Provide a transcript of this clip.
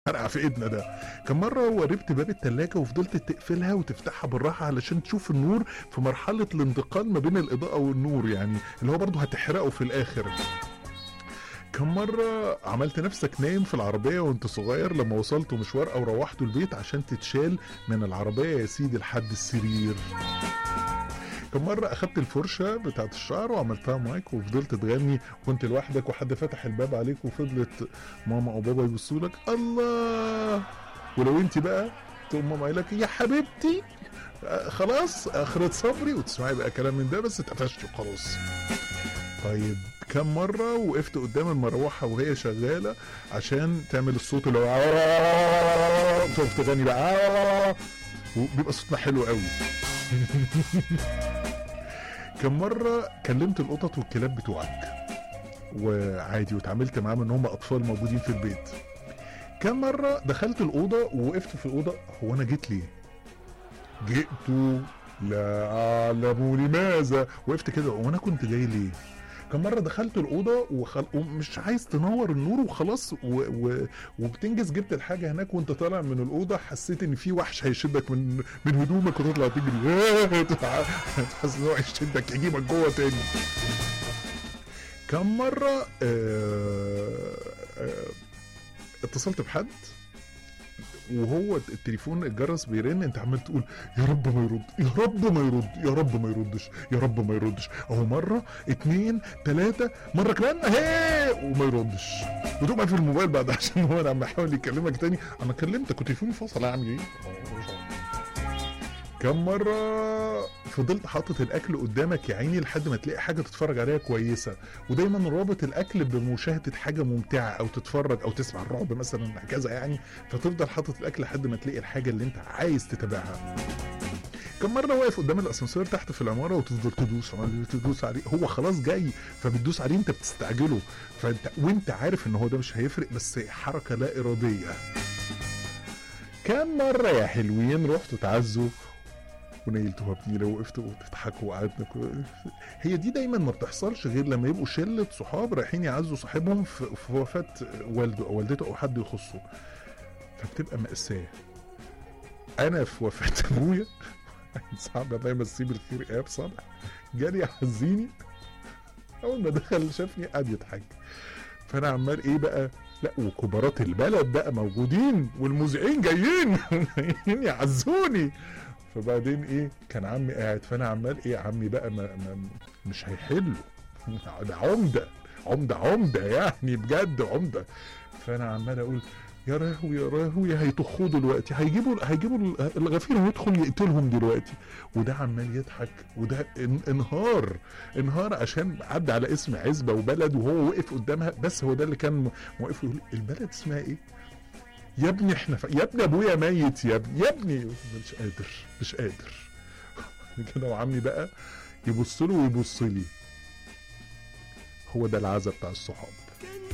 فرقع في ايدنا ده كان مره وربت باب التلاجة وفضلت تقفلها وتفتحها بالراحه علشان تشوف النور في مرحله الانتقال ما بين الاضاءه والنور يعني اللي هو برضه هتحرقه في الاخر كم مرة عملت نفسك نايم في العربية وانت صغير لما وصلتوا مشوار او روحتوا البيت عشان تتشال من العربية يا سيدي لحد السرير كم مرة أخدت الفرشة بتاعت الشعر وعملتها مايك وفضلت تغني وانت لوحدك وحد فتح الباب عليك وفضلت ماما أو بابا يبصوا لك الله ولو انت بقى تقوم ماما قايله لك يا حبيبتي آه، خلاص آخرة صبري وتسمعي بقى كلام من ده بس اتقفشتي وخلاص طيب كم مرة وقفت قدام المروحة وهي شغالة عشان تعمل الصوت اللي هو تقف تغني بقى وبيبقى صوتنا حلو قوي كم مرة كلمت القطط والكلاب بتوعك وعادي واتعاملت معاهم ان هم اطفال موجودين في البيت كم مرة دخلت الأوضة ووقفت في الأوضة هو أنا جيت ليه؟ جئت لا أعلم لماذا وقفت كده وأنا كنت جاي ليه؟ كم مرة دخلت الأوضة وخل... ومش عايز تنور النور وخلاص و... و... وبتنجز جبت الحاجة هناك وأنت طالع من الأوضة حسيت إن في وحش هيشدك من من هدومك وتطلع تجري تحس إن هو هيشدك يجيبك جوه تاني كم مرة آه... آه... اتصلت بحد وهو التليفون الجرس بيرن انت عمال تقول يا رب ما يرد يا رب ما يرد يا رب ما يردش يا رب ما يردش اهو مره اتنين تلاته مره كمان هي وما يردش وتقوم قافل الموبايل بعد عشان هو لما يحاول يكلمك تاني انا كلمتك وتليفوني فصل اعمل ايه؟ كم مرة فضلت حاطط الأكل قدامك يا عيني لحد ما تلاقي حاجة تتفرج عليها كويسة ودايما رابط الأكل بمشاهدة حاجة ممتعة أو تتفرج أو تسمع الرعب مثلا هكذا يعني فتفضل حاطط الأكل لحد ما تلاقي الحاجة اللي أنت عايز تتابعها كم مرة واقف قدام الأسانسير تحت في العمارة وتفضل تدوس عليه تدوس عليه هو خلاص جاي فبتدوس عليه أنت بتستعجله فأنت وأنت عارف إن هو ده مش هيفرق بس حركة لا إرادية كم مرة يا حلوين رحتوا تعزوا ونيلتوها بنيله وقفتوا وتضحكوا وقعدنا كل- هي دي دايما ما بتحصلش غير لما يبقوا شله صحاب رايحين يعزوا صاحبهم في, في وفاه والده او والدته او حد يخصه فبتبقى مأساة انا في وفاه ابويا صعب الله يمسيه بالخير ايهاب صالح جالي يعزيني اول ما دخل شافني قعد يضحك فانا عمال ايه بقى لا وكبارات البلد بقى موجودين والمذيعين جايين جايين يعزوني فبعدين ايه كان عمي قاعد فانا عمال ايه عمي بقى ما ما مش هيحله ده عمده عمده عمده يعني بجد عمده فانا عمال اقول يا رهوي يا رهوي هيطخوه دلوقتي هيجيبوا هيجيبوا الغفير هيدخل يقتلهم دلوقتي وده عمال يضحك وده ان- انهار انهار عشان عدى على اسم عزبه وبلد وهو وقف قدامها بس هو ده اللي كان واقف يقول البلد اسمها ايه؟ يا ابني احنا ف... يا ابني ابويا ميت يا ابني يا ابني مش قادر مش قادر كده وعمي بقى يبص له ويبص لي هو ده العزا بتاع الصحاب